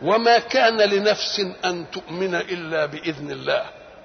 وما كان لنفس ان تؤمن الا باذن الله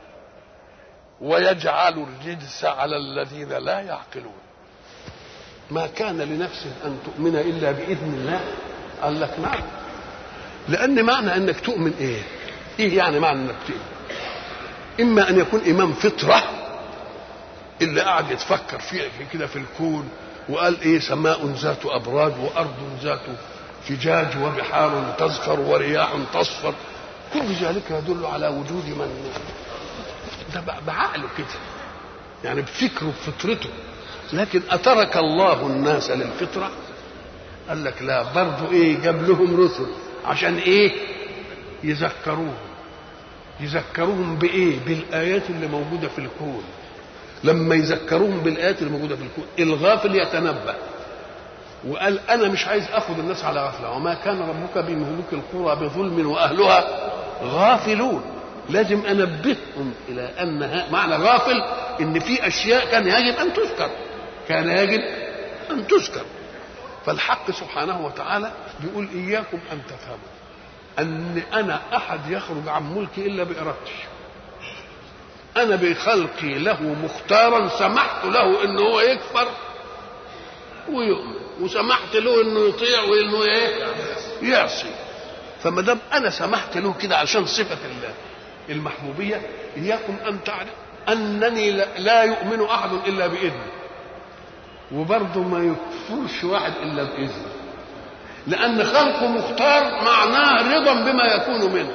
ويجعل الرجس على الذين لا يعقلون ما كان لنفس ان تؤمن الا باذن الله قال لك نعم لان معنى انك تؤمن ايه ايه يعني معنى انك تؤمن اما ان يكون امام فطره اللي قاعد يتفكر في كده في الكون وقال ايه سماء ذات ابراج وارض ذات فجاج وبحار تزخر ورياح تصفر كل ذلك يدل على وجود من ده بعقله كده يعني بفكره بفطرته لكن أترك الله الناس للفطرة قال لك لا برضه إيه جاب لهم رسل عشان إيه يذكروهم يذكروهم بإيه بالآيات اللي موجودة في الكون لما يذكروهم بالآيات اللي موجودة في الكون الغافل يتنبأ وقال أنا مش عايز أخذ الناس على غفلة وما كان ربك بمهلوك القرى بظلم وأهلها غافلون لازم انبههم الى ان معنى غافل ان في اشياء كان يجب ان تذكر كان يجب ان تذكر فالحق سبحانه وتعالى بيقول اياكم ان تفهموا ان انا احد يخرج عن ملكي الا بارادتي انا بخلقي له مختارا سمحت له ان هو يكفر ويؤمن وسمحت له انه يطيع وانه ايه يعصي فما دام انا سمحت له كده عشان صفه الله المحبوبية إياكم أن تعلم أنني لا يؤمن أحد إلا بإذنه وبرضه ما يكفرش واحد إلا بإذنه لأن خلقه مختار معناه رضا بما يكون منه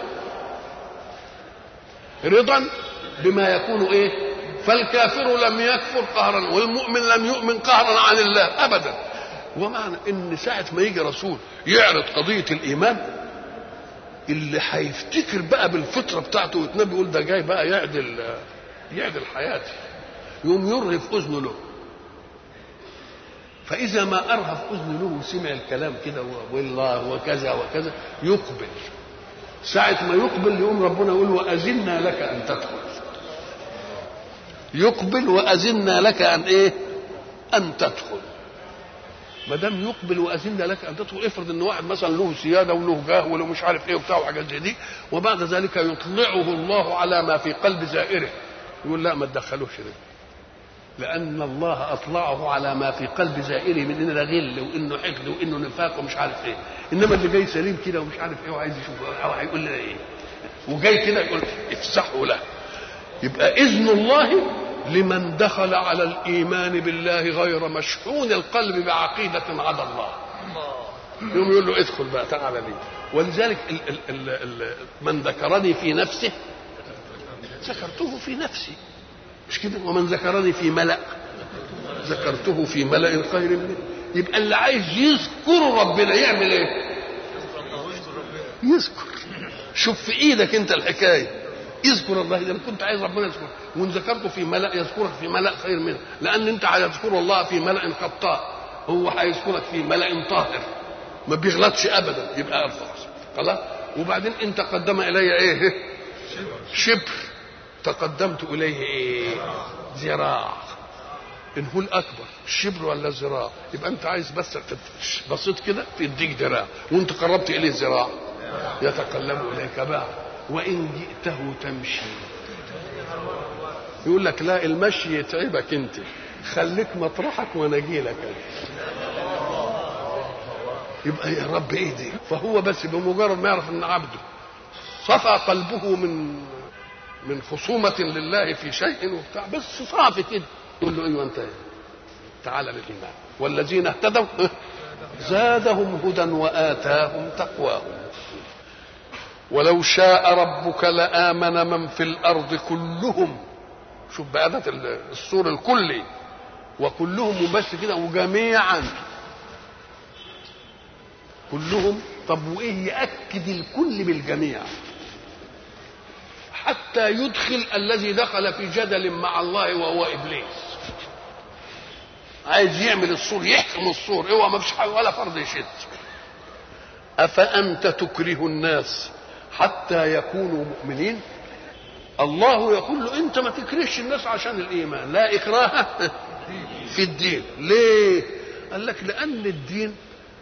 رضا بما يكون إيه فالكافر لم يكفر قهرا والمؤمن لم يؤمن قهرا عن الله أبدا ومعنى إن ساعة ما يجي رسول يعرض قضية الإيمان اللي هيفتكر بقى بالفطره بتاعته ويتنبي يقول ده جاي بقى يعدل يعدل حياتي يقوم يرهف اذنه له فاذا ما ارهف اذنه له وسمع الكلام كده والله وكذا وكذا يقبل ساعة ما يقبل يقوم ربنا يقول وأذنا لك أن تدخل يقبل وأذنا لك أن إيه أن تدخل ما دام يقبل واذن لك ان تدخل افرض ان واحد مثلا له سياده وله جاه وله مش عارف ايه وبتاع وحاجات زي دي وبعد ذلك يطلعه الله على ما في قلب زائره يقول لا ما تدخلوش ده لان الله اطلعه على ما في قلب زائره من انه غل وانه حقد وانه نفاق ومش عارف ايه انما اللي جاي سليم كده ومش عارف ايه وعايز يشوف او هيقول لنا ايه وجاي كده يقول افسحوا له يبقى اذن الله لمن دخل على الايمان بالله غير مشحون القلب بعقيده عدا الله يوم يقول له ادخل بقى تعالى لي ولذلك ال ال ال ال من ذكرني في نفسه ذكرته في نفسي مش كده ومن ذكرني في ملأ ذكرته في ملأ خير منه يبقى اللي عايز يذكر ربنا يعمل ايه يذكر شوف في ايدك انت الحكايه اذكر الله اذا كنت عايز ربنا يذكر وان ذكرته في ملا يذكرك في ملا خير منه لان انت هتذكر الله في ملا خطاء هو هيذكرك في ملا طاهر ما بيغلطش ابدا يبقى ارفع خلاص وبعدين ان تقدم الي ايه شبر تقدمت اليه ايه ذراع ان هو الاكبر الشبر ولا الذراع يبقى انت عايز بس بسيط كده تديك ذراع وانت قربت اليه ذراع يتقلب اليك باع وإن جئته تمشي يقول لك لا المشي يتعبك انت خليك مطرحك وانا اجي لك يبقى يا رب ايه دي فهو بس بمجرد ما يعرف ان عبده صفى قلبه من من خصومة لله في شيء وبتاع بس صافي كده يقول له ايوه انت تعال للايمان والذين اهتدوا زادهم هدى واتاهم تقواهم ولو شاء ربك لآمن من في الأرض كلهم شوف بقى ده السور الكلي وكلهم بس كده وجميعا كلهم طب وإيه يأكد الكل بالجميع حتى يدخل الذي دخل في جدل مع الله وهو إبليس عايز يعمل السور يحكم السور اوعى ما فيش ولا فرض يشد أفأنت تكره الناس حتى يكونوا مؤمنين الله يقول له انت ما تكرهش الناس عشان الايمان لا اكراه في الدين ليه قال لك لان الدين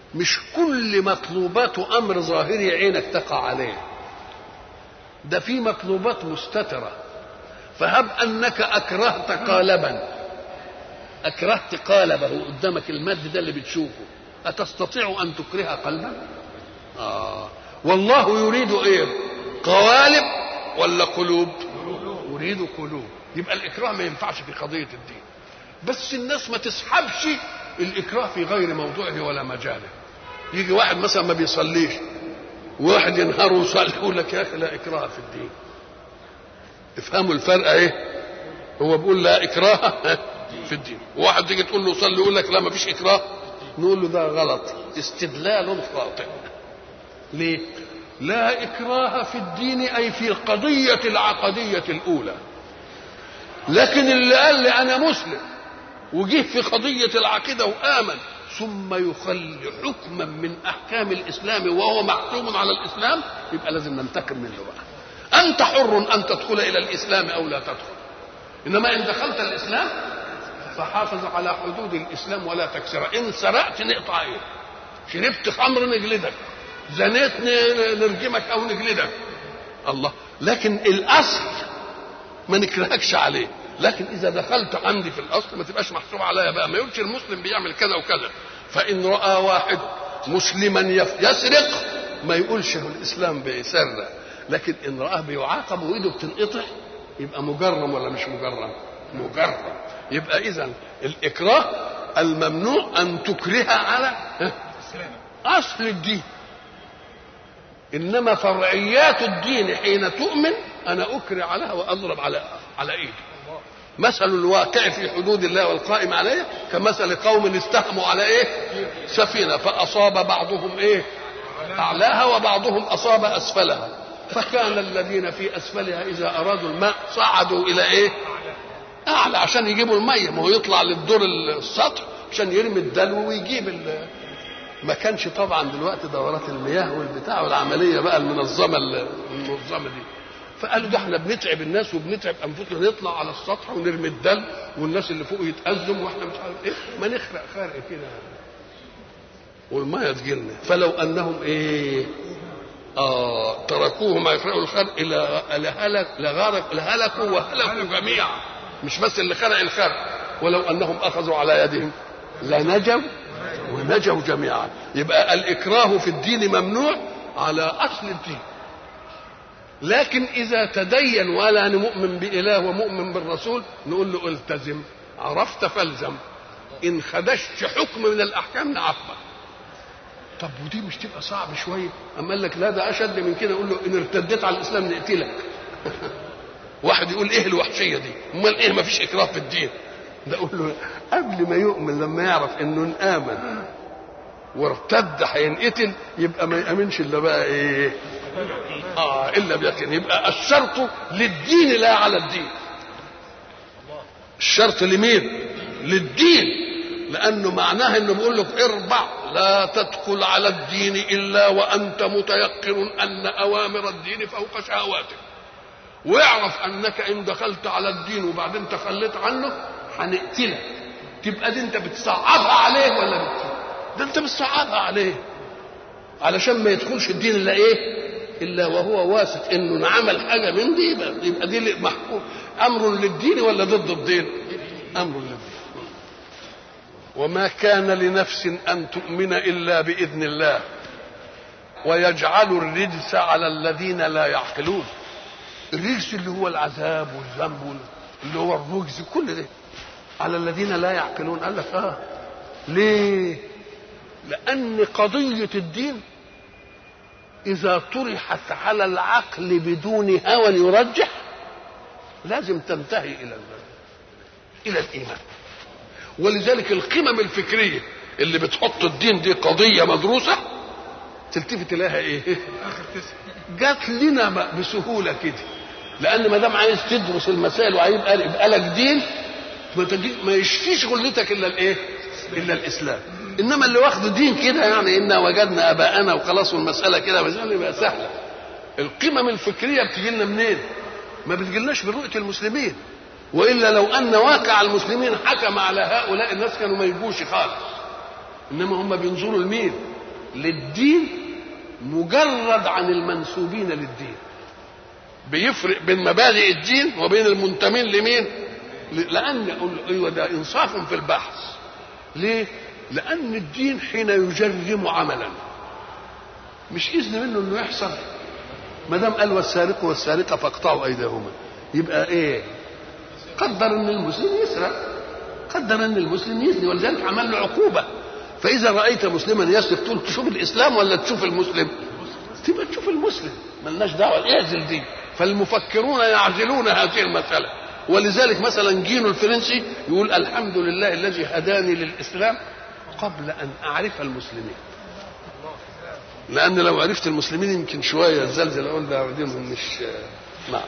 مش كل مطلوبات امر ظاهري عينك تقع عليه ده في مطلوبات مستتره فهب انك اكرهت قالبا اكرهت قالبه قدامك المد ده اللي بتشوفه اتستطيع ان تكره قلبا آه. والله يريد ايه قوالب ولا قلوب يريد قلوب يبقى الاكراه ما ينفعش في قضيه الدين بس الناس ما تسحبش الاكراه في غير موضوعه ولا مجاله يجي واحد مثلا ما بيصليش وواحد ينهار ويصلي يقول لك يا اخي لا اكراه في الدين افهموا الفرق ايه هو بيقول لا اكراه في الدين وواحد تيجي تقول له صلي يقول لك لا ما فيش اكراه نقول له ده غلط استدلال خاطئ ليه لا اكراه في الدين اي في القضيه العقديه الاولى لكن اللي قال لي انا مسلم وجه في قضيه العقيده وامن ثم يخلي حكما من احكام الاسلام وهو محكوم على الاسلام يبقى لازم ننتقم منه بقى انت حر ان تدخل الى الاسلام او لا تدخل انما ان دخلت الاسلام فحافظ على حدود الاسلام ولا تكسرها ان سرقت نقطع ايه شربت خمر نجلدك زنيت نرجمك او نجلدك الله لكن الاصل ما نكرهكش عليه لكن اذا دخلت عندي في الاصل ما تبقاش محسوب عليا بقى ما يقولش المسلم بيعمل كذا وكذا فان راى واحد مسلما يسرق ما يقولش الاسلام بيسرق لكن ان راه بيعاقب وايده بتنقطع يبقى مجرم ولا مش مجرم مجرم يبقى اذا الاكراه الممنوع ان تكره على اصل الدين انما فرعيات الدين حين تؤمن انا اكره عليها واضرب على على ايدي مثل الواقع في حدود الله والقائم عليه كمثل قوم استهموا على ايه سفينه فاصاب بعضهم ايه اعلاها وبعضهم اصاب اسفلها فكان الذين في اسفلها اذا ارادوا الماء صعدوا الى ايه اعلى عشان يجيبوا الميه ما هو يطلع للدور السطح عشان يرمي الدلو ويجيب ال ما كانش طبعا دلوقتي دورات المياه والبتاع والعمليه بقى المنظمه المنظمه دي فقالوا ده احنا بنتعب الناس وبنتعب انفسنا نطلع على السطح ونرمي الدلو والناس اللي فوق يتأزم واحنا مش عارف ايه ما نخرق خرق كده والميه تجيلنا فلو انهم ايه آه تركوه ما يخرقوا الخرق الى لهلك لغرق لهلكوا وهلكوا جميعا مش بس اللي خرق الخرق ولو انهم اخذوا على يدهم لنجوا ونجوا جميعا يبقى الاكراه في الدين ممنوع على اصل الدين لكن اذا تدين ولا انا مؤمن باله ومؤمن بالرسول نقول له التزم عرفت فالزم ان خدشت حكم من الاحكام نعاقبك طب ودي مش تبقى صعب شويه اما قال لك لا ده اشد من كده يقول له ان ارتديت على الاسلام نقتلك واحد يقول ايه الوحشيه دي امال ايه ما فيش اكراه في الدين ده اقول له قبل ما يؤمن لما يعرف انه امن وارتد هينقتل يبقى ما يامنش الا بقى ايه اه الا بيقين يبقى الشرط للدين لا على الدين الشرط لمين للدين لانه معناه انه بيقول لك اربع لا تدخل على الدين الا وانت متيقن ان اوامر الدين فوق شهواتك واعرف انك ان دخلت على الدين وبعدين تخليت عنه هنقتلك تبقى دي انت بتصعبها عليه ولا بت... ده انت بتصعبها عليه علشان ما يدخلش الدين الا ايه الا وهو واثق انه عمل حاجه من دي يبقى, يبقى دي محكوم امر للدين ولا ضد الدين امر للدين وما كان لنفس ان تؤمن الا باذن الله ويجعل الرجس على الذين لا يعقلون الرجس اللي هو العذاب والذنب اللي هو الرجز كل ده على الذين لا يعقلون قال لك اه ليه لان قضيه الدين اذا طرحت على العقل بدون هوى يرجح لازم تنتهي الى الى الايمان ولذلك القمم الفكريه اللي بتحط الدين دي قضيه مدروسه تلتفت اليها ايه جات لنا بسهوله كده لان ما دام عايز تدرس المسائل وهيبقى يبقى لك دين ما يشفيش غلتك الا الايه الا الاسلام انما اللي واخده دين كده يعني انا وجدنا اباءنا وخلاص والمساله كده مساله يبقى سهله القمم الفكريه بتجي لنا منين ما بتجيلناش من رؤيه المسلمين والا لو ان واقع المسلمين حكم على هؤلاء الناس كانوا ما يجوش خالص انما هم بينظروا لمين للدين مجرد عن المنسوبين للدين بيفرق بين مبادئ الدين وبين المنتمين لمين لان ايوه ده انصاف في البحث ليه لان الدين حين يجرم عملا مش اذن منه انه يحصل ما دام قال والسارق والسارقه فاقطعوا ايديهما يبقى ايه قدر ان المسلم يسرق قدر ان المسلم يزني ولذلك عمل له عقوبه فاذا رايت مسلما يسرق تقول تشوف الاسلام ولا تشوف المسلم تبقى تشوف المسلم ملناش دعوه اعزل دي فالمفكرون يعزلون هذه المساله ولذلك مثلا جينو الفرنسي يقول الحمد لله الذي هداني للاسلام قبل ان اعرف المسلمين لان لو عرفت المسلمين يمكن شويه الزلزل اقول ده دينهم مش نعم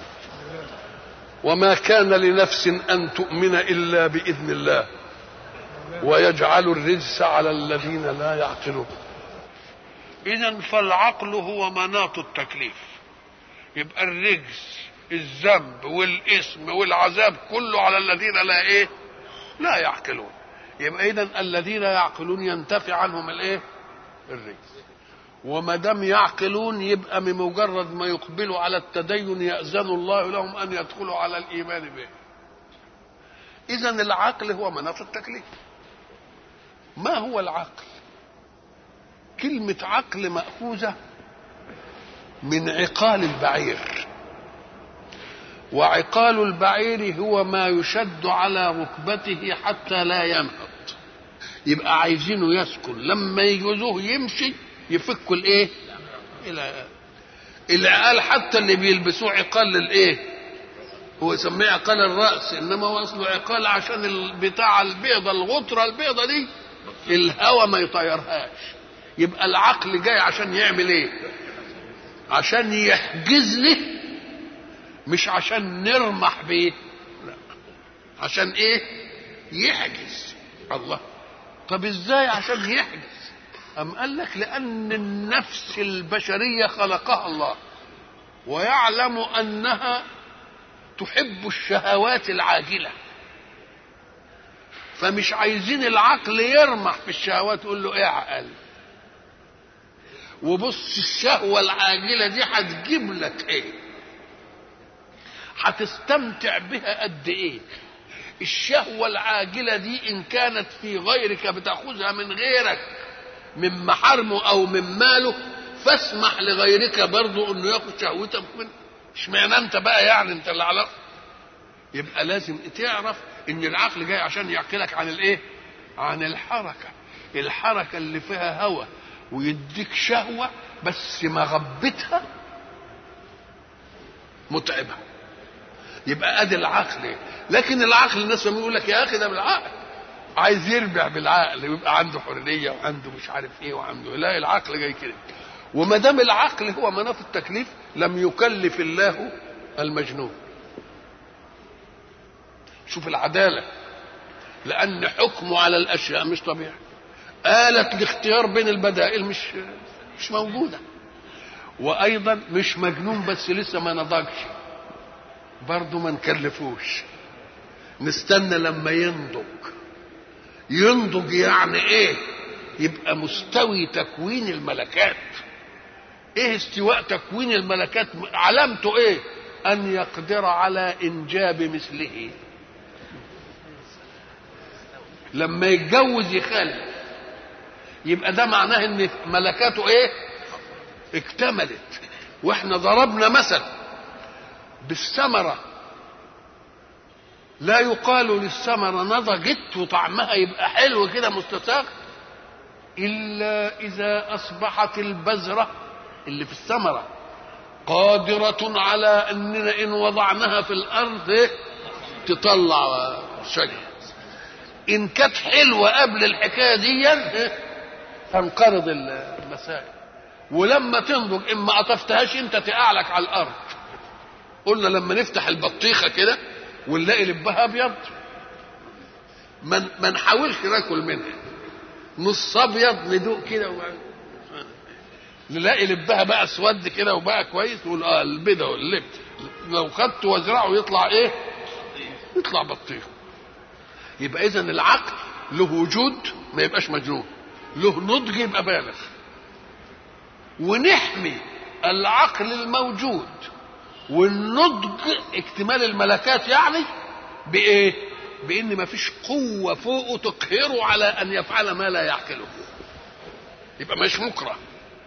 وما كان لنفس ان تؤمن الا باذن الله ويجعل الرجس على الذين لا يعقلون اذا فالعقل هو مناط التكليف يبقى الرجس الذنب والاسم والعذاب كله على الذين لا ايه لا يعقلون يبقى اذا الذين يعقلون ينتفي عنهم الايه الرجس وما دام يعقلون يبقى بمجرد ما يقبلوا على التدين يأذن الله لهم أن يدخلوا على الإيمان به إذا العقل هو مناط التكليف ما هو العقل كلمة عقل مأخوذة من عقال البعير وعقال البعير هو ما يشد على ركبته حتى لا ينهض يبقى عايزينه يسكن لما يجوزوه يمشي يفكوا الايه الى العقال حتى اللي بيلبسوه عقال للايه هو يسميه عقال الراس انما هو اصله عقال عشان البتاع البيضه الغطره البيضه دي الهواء ما يطيرهاش يبقى العقل جاي عشان يعمل ايه عشان يحجز لي مش عشان نرمح بيه لا عشان ايه يحجز الله طب ازاي عشان يحجز أم قال لك لأن النفس البشرية خلقها الله ويعلم أنها تحب الشهوات العاجلة فمش عايزين العقل يرمح في الشهوات يقول له اعقل وبص الشهوة العاجلة دي هتجيب لك ايه هتستمتع بها قد ايه الشهوة العاجلة دي إن كانت في غيرك بتأخذها من غيرك من محارمه او من ماله فاسمح لغيرك برضه انه ياخد شهوتك منه اشمعنى انت بقى يعني انت اللي على يبقى لازم تعرف ان العقل جاي عشان يعقلك عن الايه عن الحركه الحركه اللي فيها هوى ويديك شهوه بس مغبتها متعبه يبقى ادي العقل لكن العقل الناس يقول لك يا اخي ده بالعقل عايز يربع بالعقل ويبقى عنده حريه وعنده مش عارف ايه وعنده لا العقل جاي كده وما دام العقل هو مناط التكليف لم يكلف الله المجنون شوف العداله لان حكمه على الاشياء مش طبيعي آلة الاختيار بين البدائل مش مش موجودة وأيضا مش مجنون بس لسه ما نضجش برضه ما نكلفوش نستنى لما ينضج ينضج يعني ايه يبقى مستوي تكوين الملكات ايه استواء تكوين الملكات علامته ايه ان يقدر على انجاب مثله لما يتجوز يخلف يبقى ده معناه ان ملكاته ايه اكتملت واحنا ضربنا مثل بالثمره لا يقال للثمرة نضجت وطعمها يبقى حلو كده مستساغ إلا إذا أصبحت البذرة اللي في الثمرة قادرة على أننا إن وضعناها في الأرض تطلع شجر إن كانت حلوة قبل الحكاية دي تنقرض المسائل ولما تنضج إن ما قطفتهاش أنت تقعلك على الأرض قلنا لما نفتح البطيخة كده ونلاقي لبها ابيض ما ما نحاولش ناكل منها نص ابيض ندوق كده وبعد نلاقي لبها بقى اسود كده وبقى كويس نقول اه البيضه واللب لو خدته وازرعه يطلع ايه؟ يطلع بطيخ يبقى اذا العقل له وجود ما يبقاش مجنون له نضج يبقى بالغ ونحمي العقل الموجود والنضج اكتمال الملكات يعني بايه بان ما فيش قوه فوقه تقهره على ان يفعل ما لا يعقله يبقى مش مكره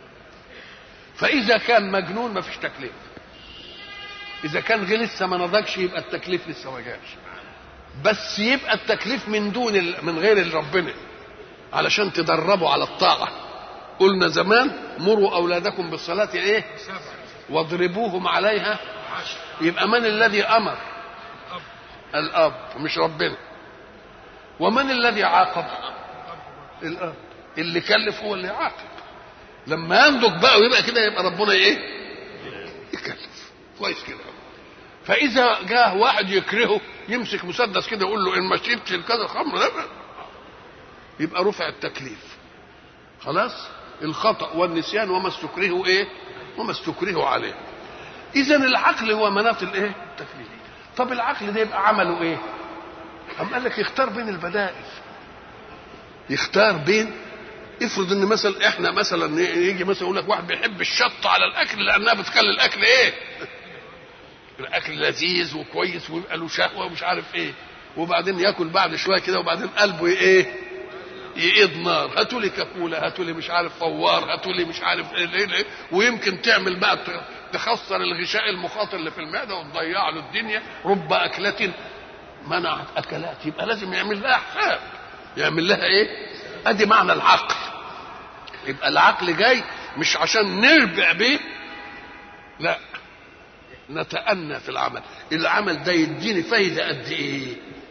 فاذا كان مجنون ما فيش تكليف اذا كان غير لسه ما نضجش يبقى التكليف لسه ما جاش بس يبقى التكليف من دون ال... من غير ربنا علشان تدربوا على الطاعه قلنا زمان مروا اولادكم بالصلاه ايه واضربوهم عليها يبقى من الذي امر الاب مش ربنا ومن الذي عاقب الاب اللي كلف هو اللي عاقب لما ينضج بقى ويبقى كده يبقى ربنا ايه يكلف كويس كده فاذا جاه واحد يكرهه يمسك مسدس كده يقول له ان ما شربتش كذا خمر لا يبقى رفع التكليف خلاص الخطا والنسيان وما استكرهوا ايه وما استكرهوا عليه اذا العقل هو مناط الايه التكليف طب العقل ده يبقى عمله ايه أم قال لك يختار بين البدائل يختار بين افرض ان مثلا احنا مثلا يجي مثلا يقول لك واحد بيحب الشطه على الاكل لانها بتخلي الاكل ايه الاكل لذيذ وكويس ويبقى له شهوه ومش عارف ايه وبعدين ياكل بعد شويه كده وبعدين قلبه ايه يقيض نار هاتوا لي كاكولا هاتوا لي مش عارف فوار هاتوا لي مش عارف ايه ليه ليه ويمكن تعمل بقى تخسر الغشاء المخاطر اللي في المعده وتضيع له الدنيا رب اكله منعت اكلات يبقى لازم يعمل لها حساب يعمل لها ايه ادي معنى العقل يبقى العقل جاي مش عشان نربع بيه لا نتأنى في العمل العمل ده يديني فايدة قد ايه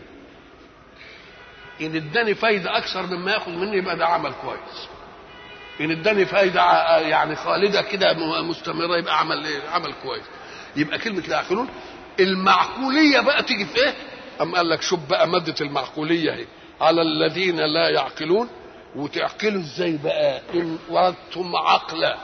ان اداني فايدة اكثر مما ياخذ مني يبقى ده عمل كويس ان اداني فايدة يعني خالدة كده مستمرة يبقى عمل ايه عمل كويس يبقى كلمة لا يعقلون المعقولية بقى تيجي في ايه أم قال لك شوف بقى مادة المعقولية اهي على الذين لا يعقلون وتعقلوا ازاي بقى ان وردتم عقلا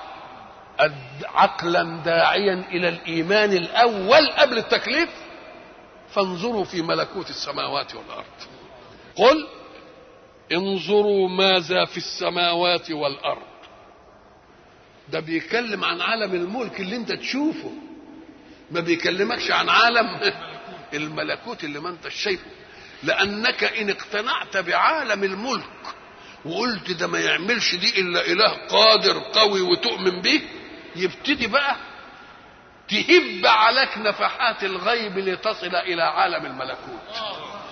عقلا داعيا الى الايمان الاول قبل التكليف فانظروا في ملكوت السماوات والارض قل انظروا ماذا في السماوات والارض ده بيتكلم عن عالم الملك اللي انت تشوفه ما بيكلمكش عن عالم الملكوت اللي ما انت شايفه لانك ان اقتنعت بعالم الملك وقلت ده ما يعملش دي الا اله قادر قوي وتؤمن به يبتدي بقى تهب عليك نفحات الغيب لتصل الى عالم الملكوت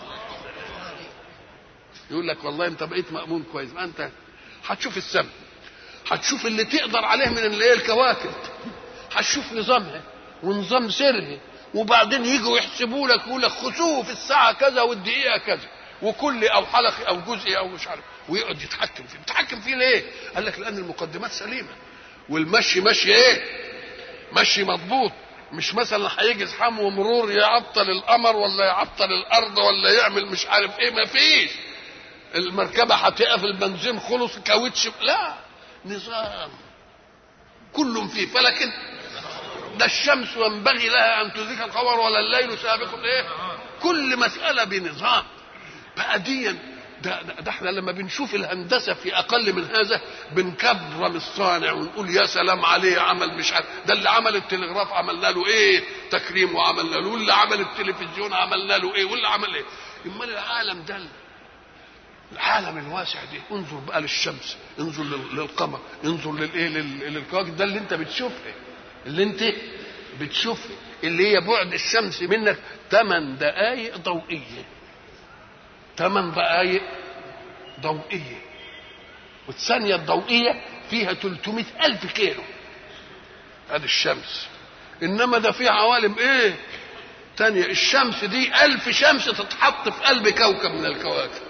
يقول لك والله انت بقيت مامون كويس ما انت هتشوف السماء هتشوف اللي تقدر عليه من اللي هي الكواكب هتشوف نظامها ونظام سرها وبعدين يجوا يحسبوا لك يقول لك خسوف الساعه كذا والدقيقه كذا وكل او حلقي او جزئي او مش عارف ويقعد يتحكم فيه يتحكم فيه ليه قال لك لان المقدمات سليمه والمشي مشي ايه مشي مضبوط مش مثلا هيجي زحام ومرور يعطل القمر ولا يعطل الارض ولا يعمل مش عارف ايه ما فيش المركبه هتقف البنزين خلص كاوتش لا نظام كل في فلك ده الشمس ينبغي لها ان تدرك القمر ولا الليل سابق الايه كل مساله بنظام بقى ديا ده, ده, ده احنا لما بنشوف الهندسه في اقل من هذا بنكرم الصانع ونقول يا سلام عليه عمل مش عارف ده اللي عمل التلغراف عملنا له ايه تكريم وعملنا له واللي عمل التلفزيون عملنا له ايه واللي عمل ايه امال العالم ده العالم الواسع ده انظر بقى للشمس انظر للقمر انظر للايه للكواكب ده اللي انت بتشوفها اللي انت بتشوفها اللي هي بعد الشمس منك 8 دقائق ضوئيه ثمان دقائق ضوئية والثانية الضوئية فيها 300 ألف كيلو هذه الشمس إنما ده في عوالم إيه تانية الشمس دي ألف شمس تتحط في قلب كوكب من الكواكب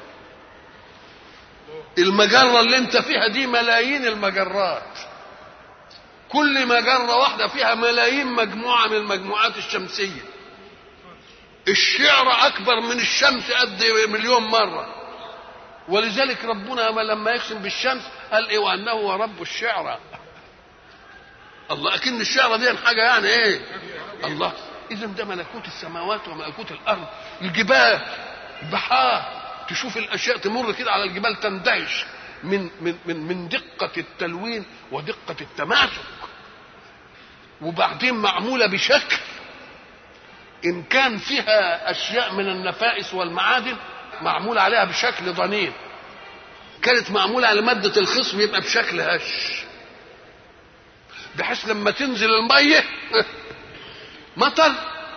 المجرة اللي انت فيها دي ملايين المجرات كل مجرة واحدة فيها ملايين مجموعة من المجموعات الشمسية الشعر اكبر من الشمس قد مليون مره ولذلك ربنا لما يقسم بالشمس قال ايه وانه هو رب الشعرى الله اكن الشعرى دي حاجه يعني ايه الله اذا ده ملكوت السماوات وملكوت الارض الجبال البحار تشوف الاشياء تمر كده على الجبال تندهش من من من من دقه التلوين ودقه التماسك وبعدين معموله بشكل ان كان فيها اشياء من النفائس والمعادن معمول عليها بشكل ضنين كانت معموله على ماده الخصب يبقى بشكل هش بحيث لما تنزل الميه مطر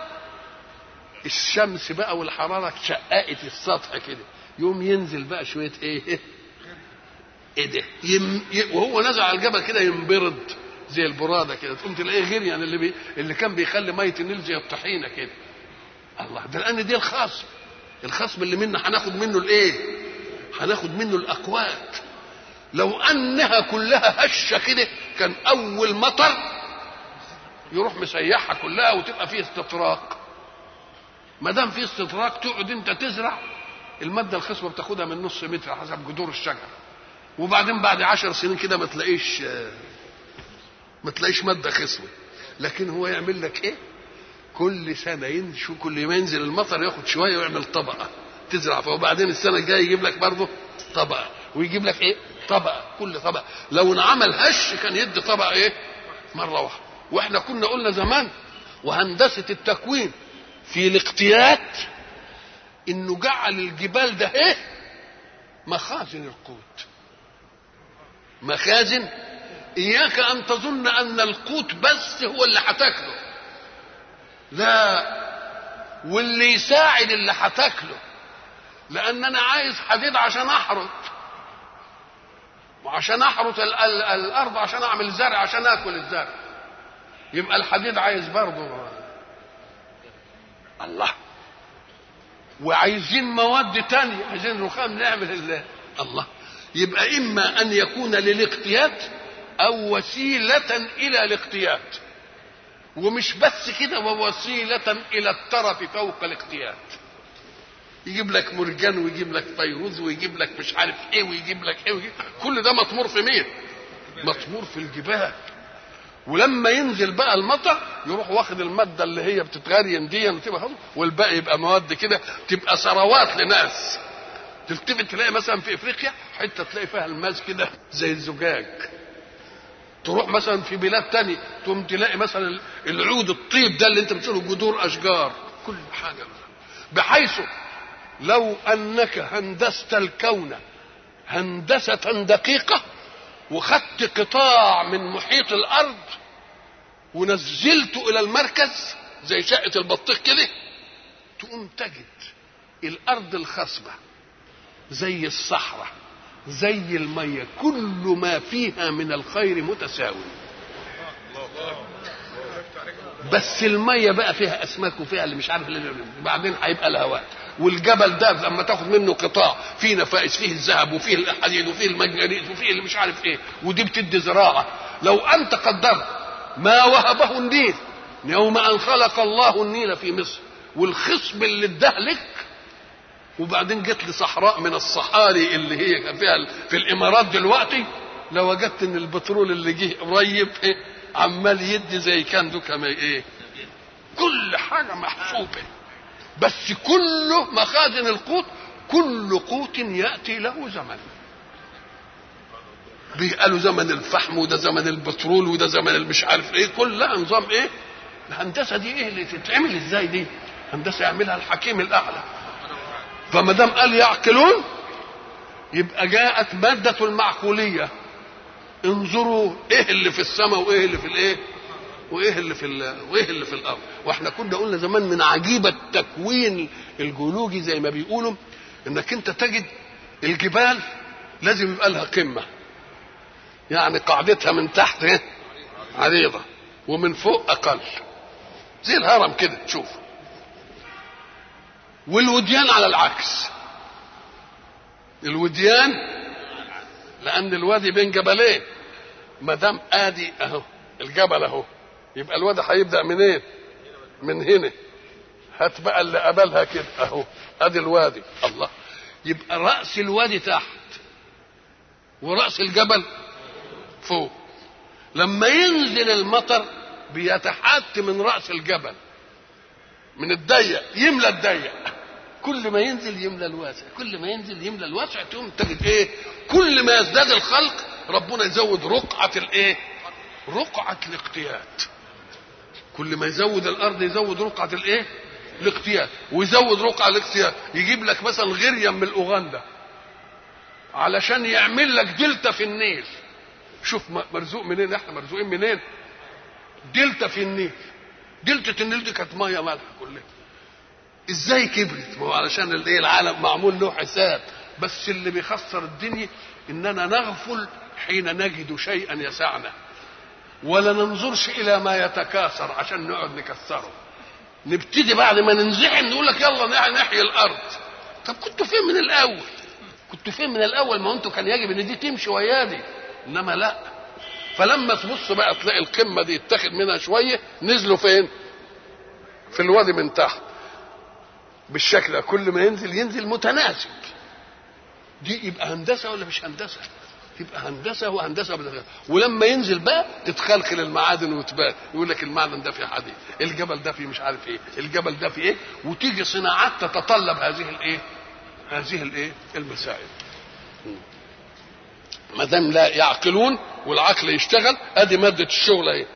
الشمس بقى والحراره شققت السطح كده يوم ينزل بقى شويه ايه ايه ده يم... ي... وهو نزل على الجبل كده ينبرد زي البراده كده تقوم تلاقيه غير يعني اللي بي... اللي كان بيخلي ميه النيل زي الطحينه كده الله ده لان دي الخصم الخصم اللي منا هناخد منه الايه هناخد منه الاقوات لو انها كلها هشه كده كان اول مطر يروح مسيحها كلها وتبقى فيه استطراق ما دام في استطراق تقعد انت تزرع الماده الخصبه بتاخدها من نص متر حسب جذور الشجره وبعدين بعد عشر سنين كده ما تلاقيش ما تلاقيش ماده خصبه لكن هو يعمل لك ايه كل سنه ينشو كل ما ينزل المطر ياخد شويه ويعمل طبقه تزرع فيها وبعدين السنه الجايه يجيب لك برضه طبقه ويجيب لك ايه طبقه كل طبقه لو انعمل هش كان يدي طبقه ايه مره واحده واحنا كنا قلنا زمان وهندسه التكوين في الاقتيات انه جعل الجبال ده ايه مخازن القوت مخازن اياك ان تظن ان القوت بس هو اللي هتاكله لا واللي يساعد اللي هتاكله لان انا عايز حديد عشان احرث وعشان احرث ال- ال- الارض عشان اعمل زرع عشان اكل الزرع يبقى الحديد عايز برضه الله وعايزين مواد تانية عايزين رخام نعمل الله الله يبقى إما أن يكون للاقتيات أو وسيلة إلى الاقتيات ومش بس كده ووسيلة إلى الترف فوق الاقتيات يجيب لك مرجان ويجيب لك فيروز ويجيب لك مش عارف ايه ويجيب لك ايه ويجيب كل ده مطمور في مين؟ مطمور في الجبال ولما ينزل بقى المطر يروح واخد الماده اللي هي بتتغرين دي وتبقى خلاص والباقي يبقى مواد كده تبقى ثروات لناس تلتفت تلاقي مثلا في افريقيا حته تلاقي فيها الماس كده زي الزجاج تروح مثلا في بلاد تانية تقوم تلاقي مثلا العود الطيب ده اللي انت بتقوله جذور اشجار كل حاجه بحيث لو انك هندست الكون هندسه دقيقه وخدت قطاع من محيط الارض ونزلته الى المركز زي شقه البطيخ كده تقوم تجد الارض الخصبه زي الصحراء زي الميه كل ما فيها من الخير متساوي بس الميه بقى فيها اسماك وفيها اللي مش عارف اللي بعدين هيبقى الهواء والجبل ده لما تاخد منه قطاع فيه نفائس فيه الذهب وفيه الحديد وفيه المنجنيز وفيه اللي مش عارف ايه ودي بتدي زراعه لو انت قدرت ما وهبه النيل يوم ان خلق الله النيل في مصر والخصب اللي اداه لك وبعدين جت لي صحراء من الصحاري اللي هي فيها في الامارات دلوقتي لوجدت ان البترول اللي جه قريب ايه عمال يدي زي كان دو كما ايه كل حاجه محسوبه بس كله مخازن القوت كل قوت ياتي له زمن قالوا زمن الفحم وده زمن البترول وده زمن المش عارف ايه كلها نظام ايه الهندسه دي ايه اللي تتعمل ازاي دي هندسه يعملها الحكيم الاعلى فما دام قال يعقلون يبقى جاءت ماده المعقوليه انظروا ايه اللي في السماء وايه اللي في الايه وايه اللي في وايه اللي في الارض واحنا كنا قلنا زمان من عجيبه التكوين الجيولوجي زي ما بيقولوا انك انت تجد الجبال لازم يبقى لها قمه يعني قاعدتها من تحت ايه عريضه ومن فوق اقل زي الهرم كده تشوف والوديان على العكس الوديان لان الوادي بين جبلين ما دام ادي اهو الجبل اهو يبقى الوادي هيبدا منين إيه؟ من هنا هات بقى اللي قبلها كده اهو ادي الوادي الله يبقى راس الوادي تحت وراس الجبل فوق لما ينزل المطر بيتحت من راس الجبل من الضيق يملى الضيق كل ما ينزل يملى الواسع كل ما ينزل يملى الواسع تقوم تجد ايه كل ما يزداد الخلق ربنا يزود رقعة الايه رقعة الاقتيات كل ما يزود الارض يزود رقعة الايه الاقتيات ويزود رقعة الاقتيات يجيب لك مثلا غريم من اوغندا علشان يعمل لك دلتا في النيل شوف مرزوق منين احنا مرزوقين منين دلتا في النيل دلتا النيل دي كانت ميه مالحه كلها ازاي كبرت ما هو علشان الايه العالم معمول له حساب بس اللي بيخسر الدنيا اننا نغفل حين نجد شيئا يسعنا ولا ننظرش الى ما يتكاثر عشان نقعد نكسره نبتدي بعد ما ننزحم نقول لك يلا نحيي الارض طب كنتوا فين من الاول كنتوا فين من الاول ما انتوا كان يجب ان دي تمشي ويادي انما لا فلما تبص بقى تلاقي القمه دي اتاخد منها شويه نزلوا فين في الوادي من تحت بالشكل ده كل ما ينزل ينزل متناسب دي يبقى هندسه ولا مش هندسه تبقى هندسه وهندسه بالغير. ولما ينزل بقى تتخلخل المعادن وتبان يقول لك المعدن ده فيه حديد الجبل ده فيه مش عارف ايه الجبل ده فيه ايه وتيجي صناعات تتطلب هذه الايه هذه الايه المسائل ما دام لا يعقلون والعقل يشتغل ادي ماده الشغل اهي